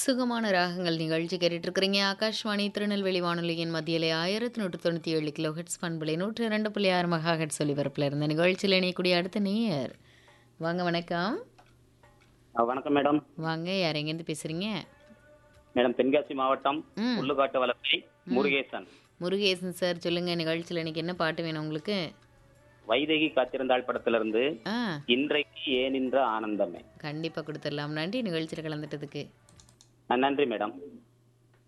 சுகமான ராகங்கள் நிகழ்ச்சி கேட்டுட்டு இருக்கிறீங்க ஆகாஷ்வாணி திருநெல்வேலி வானொலியின் மத்தியிலே ஆயிரத்தி நூற்று தொண்ணூற்றி ஏழு கிலோ ஹெட்ஸ் பண்புலை நூற்றி இரண்டு புள்ளி ஆறு மகா ஹெட்ஸ் ஒலிபரப்பில் இருந்த நிகழ்ச்சியில் இணையக்கூடிய அடுத்த நேயர் வாங்க வணக்கம் ஆ, வணக்கம் மேடம் வாங்க யார் எங்கேருந்து பேசுறீங்க மேடம் தென்காசி மாவட்டம் ம் புல்லுக்காட்டு வளர்ச்சி முருகேசன் முருகேசன் சார் சொல்லுங்க நிகழ்ச்சியில் இன்னைக்கு என்ன பாட்டு வேணும் உங்களுக்கு வைதேகி காத்திருந்தாள் படத்திலிருந்து ஆ இன்றைக்கு ஏனின்ற ஆனந்தமே கண்டிப்பாக கொடுத்துடலாம் நன்றி நிகழ்ச்சியில் கலந்துட்டதுக்கு ஆ, நன்றி மேடம்